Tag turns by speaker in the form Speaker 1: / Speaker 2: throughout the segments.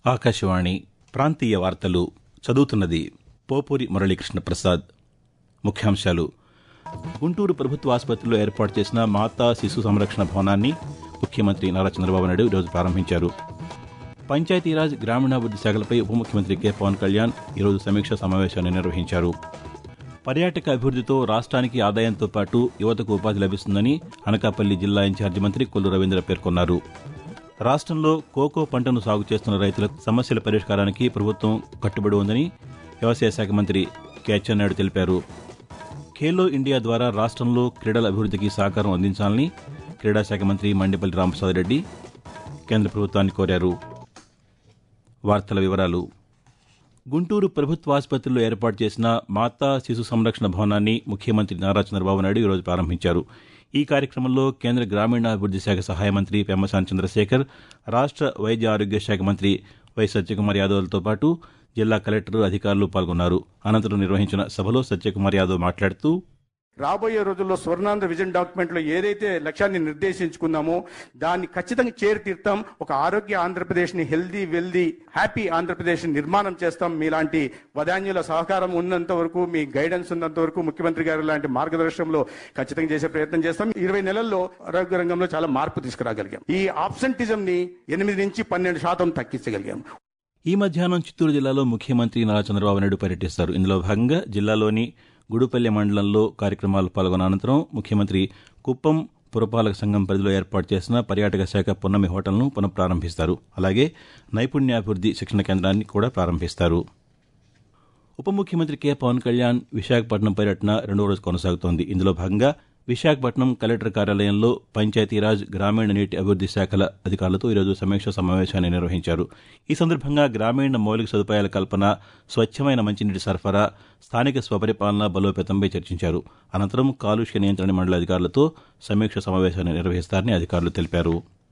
Speaker 1: ఆకాశవాణి ప్రాంతీయ వార్తలు చదువుతున్నది పోపూరి మురళీకృష్ణ ప్రసాద్ ముఖ్యాంశాలు గుంటూరు ప్రభుత్వ ఆసుపత్రిలో ఏర్పాటు చేసిన మాతా శిశు సంరక్షణ భవనాన్ని ముఖ్యమంత్రి నారా చంద్రబాబు నాయుడు ఈరోజు ప్రారంభించారు పంచాయతీరాజ్ గ్రామీణాభివృద్ది శాఖలపై ఉప ముఖ్యమంత్రి కె పవన్ కళ్యాణ్ ఈరోజు సమీక్షా సమావేశాన్ని నిర్వహించారు పర్యాటక అభివృద్దితో రాష్ట్రానికి ఆదాయంతో పాటు యువతకు ఉపాధి లభిస్తుందని అనకాపల్లి జిల్లా ఇన్ఛార్జి మంత్రి కొల్లు రవీంద్ర పేర్కొన్నారు రాష్ట్రంలో కోకో పంటను సాగు చేస్తున్న రైతులకు సమస్యల పరిష్కారానికి ప్రభుత్వం కట్టుబడి ఉందని వ్యవసాయ శాఖ మంత్రి కె అచ్చెన్నాయుడు తెలిపారు ఖేలో ఇండియా ద్వారా రాష్ట్రంలో క్రీడల అభివృద్దికి సహకారం అందించాలని క్రీడా శాఖ మంత్రి మండిపల్లి రామప్రసాద్ రెడ్డి కేంద్ర ప్రభుత్వాన్ని కోరారు వార్తల వివరాలు గుంటూరు ప్రభుత్వ ఆసుపత్రిలో ఏర్పాటు చేసిన మాతా శిశు సంరక్షణ భవనాన్ని ముఖ్యమంత్రి నారా చంద్రబాబు నాయుడు ఈరోజు ప్రారంభించారు ఈ కార్యక్రమంలో కేంద్ర గ్రామీణాభివృద్ది శాఖ సహాయ మంత్రి పెమ్మసాని చంద్రశేఖర్ రాష్ట్ర వైద్య ఆరోగ్య శాఖ మంత్రి వై సత్యకుమార్ యాదవ్లతో పాటు జిల్లా కలెక్టర్ అధికారులు పాల్గొన్నారు అనంతరం నిర్వహించిన సభలో సత్యకుమార్ యాదవ్ మాట్లాడుతూ
Speaker 2: రాబోయే రోజుల్లో స్వర్ణాంధ్ర విజన్ డాక్యుమెంట్ లో ఏదైతే లక్ష్యాన్ని నిర్దేశించుకున్నామో దాన్ని ఖచ్చితంగా చేరి తీర్థం ఒక ఆరోగ్య ఆంధ్రప్రదేశ్ ని హెల్దీ వెల్దీ హ్యాపీ ఆంధ్రప్రదేశ్ నిర్మాణం చేస్తాం మీలాంటి వదాన్యుల సహకారం ఉన్నంత వరకు మీ గైడెన్స్ ఉన్నంత వరకు ముఖ్యమంత్రి గారు లాంటి మార్గదర్శనంలో ఖచ్చితంగా చేసే ప్రయత్నం చేస్తాం ఇరవై నెలల్లో ఆరోగ్య రంగంలో చాలా మార్పు తీసుకురాగలిగాం ఈ ఆబ్సెంటిజం ని ఎనిమిది నుంచి పన్నెండు శాతం తగ్గించగలిగాం
Speaker 1: ఈ మధ్యాహ్నం చిత్తూరు జిల్లాలో ముఖ్యమంత్రి నారా చంద్రబాబు నాయుడు పర్యటిస్తారు ఇందులో భాగంగా జిల్లాలోని గుడుపల్లి మండలంలో కార్యక్రమాలు పాల్గొన్న అనంతరం ముఖ్యమంత్రి కుప్పం పురపాలక సంఘం పరిధిలో ఏర్పాటు చేసిన పర్యాటక శాఖ పున్నమి హోటల్ను పునఃప్రారంభిస్తారు అలాగే నైపుణ్యాభివృద్ది శిక్షణ కేంద్రాన్ని కూడా ప్రారంభిస్తారు ఉప ముఖ్యమంత్రి కె పవన్ కళ్యాణ్ విశాఖపట్నం పర్యటన రెండో రోజు కొనసాగుతోంది ఇందులో భాగంగా విశాఖపట్నం కలెక్టర్ కార్యాలయంలో పంచాయతీరాజ్ గ్రామీణ నీటి అభివృద్ది శాఖల అధికారులతో ఈరోజు సమీక్ష సమావేశాన్ని నిర్వహించారు ఈ సందర్భంగా గ్రామీణ మౌలిక సదుపాయాల కల్పన స్వచ్ఛమైన మంచినీటి సరఫరా స్థానిక స్వపరిపాలన బలోపేతంపై చర్చించారు అనంతరం కాలుష్య నియంత్రణ మండలి అధికారులతో సమీక్ష సమావేశాన్ని నిర్వహిస్తారని అధికారులు తెలిపారు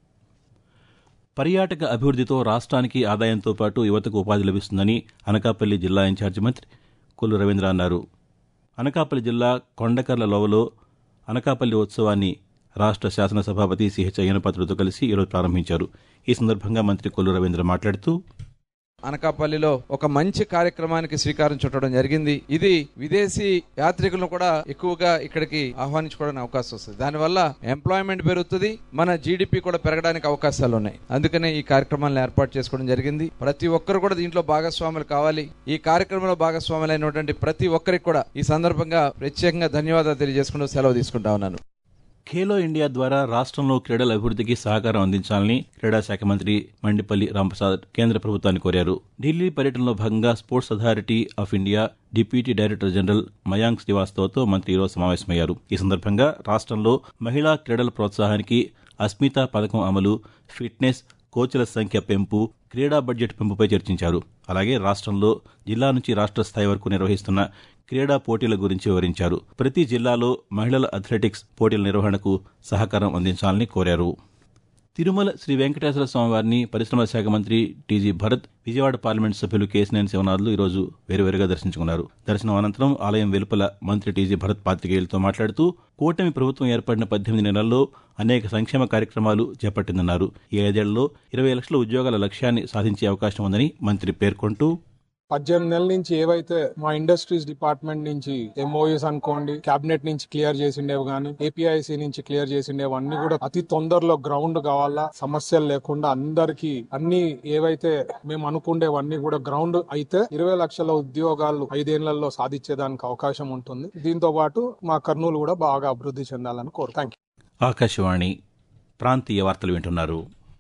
Speaker 1: పర్యాటక అభివృద్దితో రాష్ట్రానికి ఆదాయంతో పాటు యువతకు ఉపాధి లభిస్తుందని అనకాపల్లి జిల్లా ఇన్ఛార్జి మంత్రి కొల్లు రవీంద్ర అన్నారు అనకాపల్లి జిల్లా కొండకర్ల లోవలో అనకాపల్లి ఉత్సవాన్ని రాష్ట్ర శాసనసభాపతి సిహెచ్ అయ్యనపాత్రులతో కలిసి ఈరోజు ప్రారంభించారు ఈ సందర్భంగా మంత్రి కొల్లు రవీంద్ర మాట్లాడుతూ
Speaker 3: అనకాపల్లిలో ఒక మంచి కార్యక్రమానికి శ్రీకారం చుట్టడం జరిగింది ఇది విదేశీ యాత్రికులను కూడా ఎక్కువగా ఇక్కడికి ఆహ్వానించుకోవడానికి అవకాశం వస్తుంది దానివల్ల ఎంప్లాయ్మెంట్ పెరుగుతుంది మన జీడిపి కూడా పెరగడానికి అవకాశాలు ఉన్నాయి అందుకనే ఈ కార్యక్రమాలను ఏర్పాటు చేసుకోవడం జరిగింది ప్రతి ఒక్కరు కూడా దీంట్లో భాగస్వాములు కావాలి ఈ కార్యక్రమంలో భాగస్వాములు అయినటువంటి ప్రతి ఒక్కరికి కూడా ఈ సందర్భంగా ప్రత్యేకంగా ధన్యవాదాలు తెలియజేసుకుంటూ సెలవు తీసుకుంటా ఉన్నాను
Speaker 1: ఖేలో ఇండియా ద్వారా రాష్ట్రంలో క్రీడల అభివృద్దికి సహకారం అందించాలని క్రీడా శాఖ మంత్రి మండిపల్లి రాంప్రసాద్ కేంద్ర ప్రభుత్వాన్ని కోరారు ఢిల్లీ పర్యటనలో భాగంగా sports authority of India deputy director general Mayank శ్రీవాస్తవ్తో మంత్రి ఈరోజు సమావేశమయ్యారు ఈ సందర్భంగా రాష్ట్రంలో మహిళా క్రీడల ప్రోత్సాహానికి అస్మిత పథకం అమలు ఫిట్నెస్ కోచ్ల సంఖ్య పెంపు క్రీడా బడ్జెట్ పెంపుపై చర్చించారు అలాగే రాష్ట్రంలో జిల్లా నుంచి రాష్ట్ర స్థాయి వరకు నిర్వహిస్తున్న క్రీడా పోటీల గురించి వివరించారు ప్రతి జిల్లాలో మహిళల అథ్లెటిక్స్ పోటీల నిర్వహణకు సహకారం అందించాలని కోరారు తిరుమల శ్రీ వెంకటేశ్వర స్వామివారిని పరిశ్రమల శాఖ మంత్రి టీజీ భరత్ విజయవాడ పార్లమెంట్ సభ్యులు కేసినేని శివనాథులు ఈరోజు వేరువేరుగా దర్శించుకున్నారు దర్శనం అనంతరం ఆలయం వెలుపల మంత్రి టీజీ భరత్ పాతికేయులతో మాట్లాడుతూ కూటమి ప్రభుత్వం ఏర్పడిన పద్దెనిమిది నెలల్లో అనేక సంక్షేమ కార్యక్రమాలు చేపట్టిందన్నారు ఈ ఐదేళ్లలో ఇరవై లక్షల ఉద్యోగాల లక్ష్యాన్ని సాధించే అవకాశం ఉందని మంత్రి పేర్కొంటూ
Speaker 4: పద్దెనిమిది నెలల నుంచి ఏవైతే మా ఇండస్ట్రీస్ డిపార్ట్మెంట్ నుంచి ఎంఓయూస్ అనుకోండి కేబినెట్ నుంచి క్లియర్ చేసిండేవి కానీ ఏపీఐసి నుంచి క్లియర్ చేసిండేవి అన్ని కూడా అతి తొందరలో గ్రౌండ్ కావాలా సమస్యలు లేకుండా అందరికి అన్ని ఏవైతే మేము అనుకుండేవన్నీ కూడా గ్రౌండ్ అయితే ఇరవై లక్షల ఉద్యోగాలు ఐదేళ్లలో సాధించేదానికి అవకాశం ఉంటుంది దీంతో పాటు మా కర్నూలు కూడా బాగా అభివృద్ధి చెందాలని కోరు థ్యాంక్
Speaker 1: ఆకాశవాణి ప్రాంతీయ వార్తలు వింటున్నారు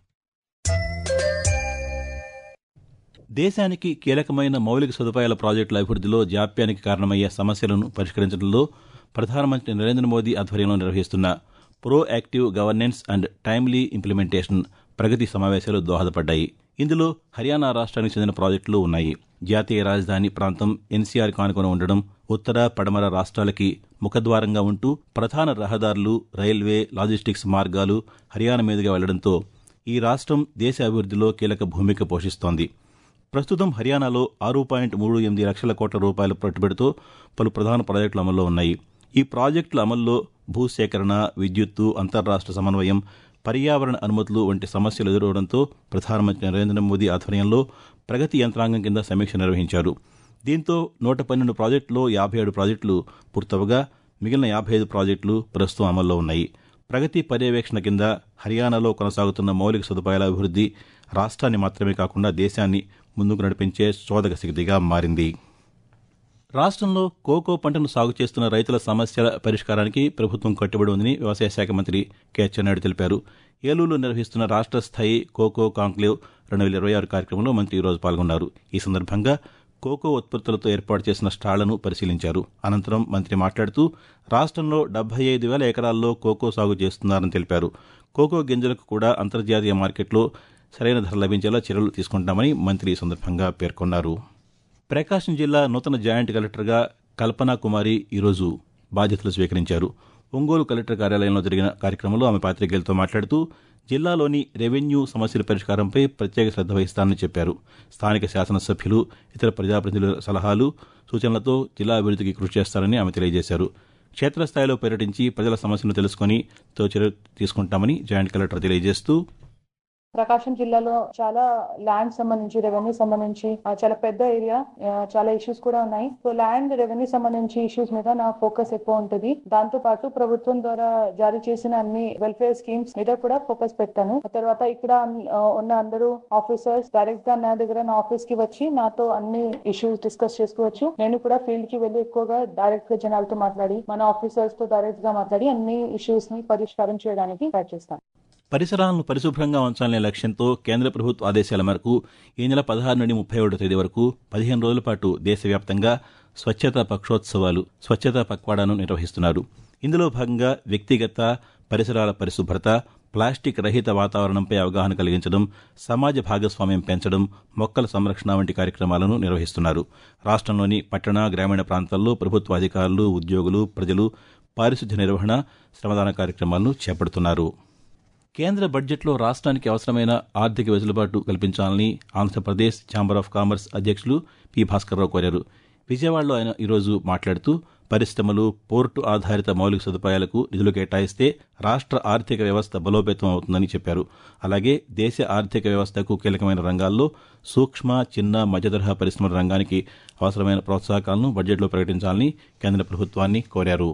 Speaker 1: దేశానికి కీలకమైన మౌలిక సదుపాయాల ప్రాజెక్టుల అభివృద్దిలో జాప్యానికి కారణమయ్యే సమస్యలను పరిష్కరించడంలో ప్రధానమంత్రి నరేంద్ర మోదీ ఆధ్వర్యంలో నిర్వహిస్తున్న proactive governance and timely implementation Pragati సమావేశాలు దోహదపడ్డాయి ఇందులో హర్యానా రాష్ట్రానికి చెందిన ప్రాజెక్టులు ఉన్నాయి జాతీయ రాజధాని ప్రాంతం ఎన్సీఆర్ కానుకొని ఉండడం ఉత్తర పడమర రాష్ట్రాలకి ముఖద్వారంగా ఉంటూ ప్రధాన రహదారులు రైల్వే లాజిస్టిక్స్ మార్గాలు హర్యానా మీదుగా వెళ్లడంతో ఈ రాష్ట్రం దేశ అభివృద్దిలో కీలక భూమిక పోషిస్తోంది ప్రస్తుతం హర్యానాలో ఆరు పాయింట్ మూడు ఎనిమిది లక్షల కోట్ల రూపాయల పెట్టుబడితో పలు ప్రధాన ప్రాజెక్టులు అమల్లో ఉన్నాయి ఈ ప్రాజెక్టుల అమల్లో భూసేకరణ విద్యుత్తు అంతర్రాష్ట్ర సమన్వయం పర్యావరణ అనుమతులు వంటి సమస్యలు ఎదురవడంతో ప్రధానమంత్రి నరేంద్ర మోదీ ఆధ్వర్యంలో ప్రగతి యంత్రాంగం కింద సమీక్ష నిర్వహించారు దీంతో నూట పన్నెండు ప్రాజెక్టులో యాభై ఏడు ప్రాజెక్టులు పూర్తవగా మిగిలిన యాభై ఐదు ప్రాజెక్టులు ప్రస్తుతం అమల్లో ఉన్నాయి ప్రగతి పర్యవేక్షణ కింద హర్యానాలో కొనసాగుతున్న మౌలిక సదుపాయాల అభివృద్ది రాష్ట్రాన్ని మాత్రమే కాకుండా దేశాన్ని ముందుకు నడిపించే చోదక శక్తిగా మారింది రాష్ట్రంలో కోకో పంటను సాగు చేస్తున్న రైతుల సమస్యల పరిష్కారానికి ప్రభుత్వం కట్టుబడి ఉందని వ్యవసాయ శాఖ మంత్రి కె అచ్చెన్నాయుడు తెలిపారు ఏలూరులో నిర్వహిస్తున్న రాష్ట్ర స్థాయి కోకో కాంక్లేవ్ రెండు వేల ఇరవై ఆరు కార్యక్రమంలో మంత్రి ఈరోజు పాల్గొన్నారు ఈ సందర్భంగా కోకో ఉత్పత్తులతో ఏర్పాటు చేసిన స్టాళ్లను పరిశీలించారు అనంతరం మంత్రి మాట్లాడుతూ రాష్ట్రంలో డెబ్బై ఐదు వేల ఎకరాల్లో కోకో సాగు చేస్తున్నారని తెలిపారు కోకో గింజలకు కూడా అంతర్జాతీయ మార్కెట్లో సరైన ధర లభించేలా చర్యలు తీసుకుంటామని మంత్రి ఈ సందర్భంగా పేర్కొన్నారు ప్రకాశం జిల్లా నూతన జాయింట్ కలెక్టర్గా కల్పనా కుమారి ఈరోజు బాధ్యతలు స్వీకరించారు ఒంగోలు కలెక్టర్ కార్యాలయంలో జరిగిన కార్యక్రమంలో ఆమె పాతికేయులతో మాట్లాడుతూ జిల్లాలోని రెవెన్యూ సమస్యల పరిష్కారంపై ప్రత్యేక శ్రద్ధ వహిస్తానని చెప్పారు స్థానిక శాసనసభ్యులు ఇతర ప్రజాప్రతినిధుల సలహాలు సూచనలతో జిల్లా అభివృద్ధికి కృషి చేస్తారని ఆమె తెలియజేశారు క్షేత్రస్థాయిలో పర్యటించి ప్రజల సమస్యలను తెలుసుకుని తో చర్యలు తీసుకుంటామని జాయింట్ కలెక్టర్ తెలియజేస్తూ
Speaker 5: ప్రకాశం జిల్లాలో చాలా ల్యాండ్ సంబంధించి రెవెన్యూ సంబంధించి ఆ, చాలా పెద్ద ఏరియా చాలా ఇష్యూస్ కూడా ఉన్నాయి సో ల్యాండ్ రెవెన్యూ సంబంధించి ఇష్యూస్ మీద నా ఫోకస్ ఎక్కువ ఉంటుంది దాంతో పాటు ప్రభుత్వం ద్వారా జారీ చేసిన అన్ని వెల్ఫేర్ స్కీమ్స్ మీద కూడా ఫోకస్ పెట్టాను ఆ తర్వాత ఇక్కడ ఆ, ఉన్న అందరూ ఆఫీసర్స్ డైరెక్ట్ గా నా దగ్గర నా ఆఫీస్ కి వచ్చి నాతో అన్ని ఇష్యూస్ డిస్కస్ చేసుకోవచ్చు నేను కూడా ఫీల్డ్ కి వెళ్ళి ఎక్కువగా డైరెక్ట్ గా జనాలతో మాట్లాడి మన ఆఫీసర్స్ తో డైరెక్ట్ గా మాట్లాడి అన్ని ఇష్యూస్ ని పరిష్కారం చేయడానికి ట్రై చేస్తాను
Speaker 1: పరిసరాలను పరిశుభ్రంగా ఉంచాలనే లక్ష్యంతో కేంద్ర ప్రభుత్వ ఆదేశాల మేరకు ఈ నెల పదహారు నుండి ముప్పై ఒకటో తేదీ వరకు పదిహేను రోజుల పాటు దేశవ్యాప్తంగా స్వచ్ఛతా పక్షోత్సవాలు స్వచ్ఛతా పక్వాడాను నిర్వహిస్తున్నారు ఇందులో భాగంగా వ్యక్తిగత పరిసరాల పరిశుభ్రత ప్లాస్టిక్ రహిత వాతావరణంపై అవగాహన కలిగించడం సమాజ భాగస్వామ్యం పెంచడం మొక్కల సంరక్షణ వంటి కార్యక్రమాలను నిర్వహిస్తున్నారు రాష్ట్రంలోని పట్టణ గ్రామీణ ప్రాంతాల్లో ప్రభుత్వ అధికారులు ఉద్యోగులు ప్రజలు పారిశుధ్య నిర్వహణ శ్రమదాన కార్యక్రమాలను చేపడుతున్నారు కేంద్ర బడ్జెట్లో రాష్ట్రానికి అవసరమైన ఆర్థిక వెసులుబాటు కల్పించాలని ఆంధ్రప్రదేశ్ ఛాంబర్ ఆఫ్ కామర్స్ అధ్యక్షులు పి భాస్కర్రావు కోరారు విజయవాడలో ఆయన ఈరోజు మాట్లాడుతూ పరిశ్రమలు పోర్టు ఆధారిత మౌలిక సదుపాయాలకు నిధులు కేటాయిస్తే రాష్ట్ర ఆర్థిక వ్యవస్థ బలోపేతం అవుతుందని చెప్పారు అలాగే దేశ ఆర్థిక వ్యవస్థకు కీలకమైన రంగాల్లో సూక్ష్మ చిన్న మధ్యతరహా పరిశ్రమల రంగానికి అవసరమైన ప్రోత్సాహకాలను బడ్జెట్లో ప్రకటించాలని కేంద్ర ప్రభుత్వాన్ని కోరారు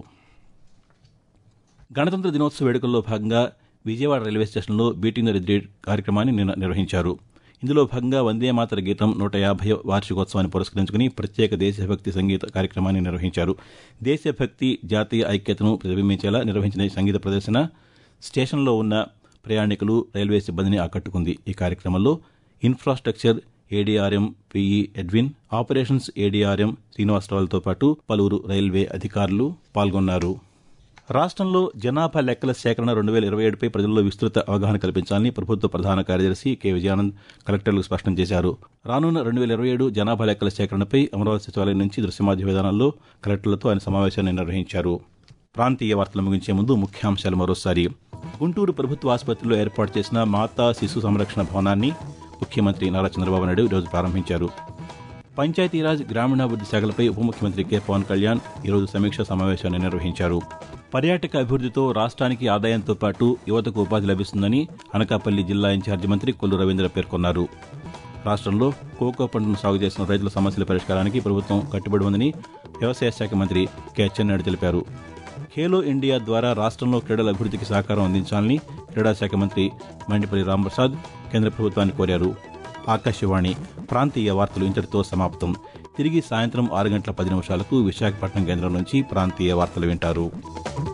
Speaker 1: గణతంత్ర దినోత్సవ వేడుకల్లో భాగంగా విజయవాడ రైల్వే స్టేషన్లో బీటింగ్ ద రిద్రేట్ కార్యక్రమాన్ని నిన్న నిర్వహించారు ఇందులో భాగంగా వందే మాతర గీతం నూట యాభై వార్షికోత్సవాన్ని పురస్కరించుకుని ప్రత్యేక దేశభక్తి సంగీత కార్యక్రమాన్ని నిర్వహించారు దేశభక్తి జాతీయ ఐక్యతను ప్రతిబింబించేలా నిర్వహించిన ఈ సంగీత ప్రదర్శన స్టేషన్లో ఉన్న ప్రయాణికులు రైల్వే సిబ్బందిని ఆకట్టుకుంది ఈ కార్యక్రమంలో infrastructure ADRM PE Edwin operations ADRM శ్రీనివాసరావులతో పాటు పలువురు రైల్వే అధికారులు పాల్గొన్నారు రాష్ట్రంలో జనాభా లెక్కల సేకరణ రెండు వేల ఇరవై ఏడుపై ప్రజల్లో విస్తృత అవగాహన కల్పించాలని ప్రభుత్వ ప్రధాన కార్యదర్శి కె విజయానంద్ కలెక్టర్లకు స్పష్టం చేశారు రానున్న రెండు వేల ఇరవై ఏడు జనాభా లెక్కల సేకరణపై అమరావతి సచివాలయం నుంచి దృశ్యమాధ్య విధానంలో కలెక్టర్లతో ఆయన సమావేశాన్ని నిర్వహించారు ప్రాంతీయ వార్తలు ముగించే ముందు ముఖ్యాంశాలు మరోసారి గుంటూరు ప్రభుత్వ ఆసుపత్రిలో ఏర్పాటు చేసిన మాతా శిశు సంరక్షణ భవనాన్ని ముఖ్యమంత్రి నారా చంద్రబాబు నాయుడు ఈరోజు ప్రారంభించారు పంచాయతీరాజ్ గ్రామీణాభివృద్ధి శాఖలపై ఉప ముఖ్యమంత్రి కె పవన్ కళ్యాణ్ ఈరోజు సమీక్షా సమావేశాన్ని నిర్వహించారు పర్యాటక అభివృద్ధితో రాష్ట్రానికి ఆదాయంతో పాటు యువతకు ఉపాధి లభిస్తుందని అనకాపల్లి జిల్లా ఇన్ఛార్జి మంత్రి కొల్లు రవీంద్ర పేర్కొన్నారు రాష్ట్రంలో కోకో పంటను సాగు చేసిన రైతుల సమస్యల పరిష్కారానికి ప్రభుత్వం కట్టుబడి ఉందని వ్యవసాయ శాఖ మంత్రి కె అచ్చెన్నాయుడు తెలిపారు ఖేలో ఇండియా ద్వారా రాష్ట్రంలో క్రీడల అభివృద్ధికి సహకారం అందించాలని క్రీడా శాఖ మంత్రి మండిపల్లి రాంప్రసాద్ కేంద్ర ప్రభుత్వాన్ని కోరారు ఆకాశవాణి ప్రాంతీయ వార్తలు ఇంతటితో సమాప్తం తిరిగి సాయంత్రం ఆరు గంటల పది నిమిషాలకు విశాఖపట్నం కేంద్రం నుంచి ప్రాంతీయ వార్తలు వింటారు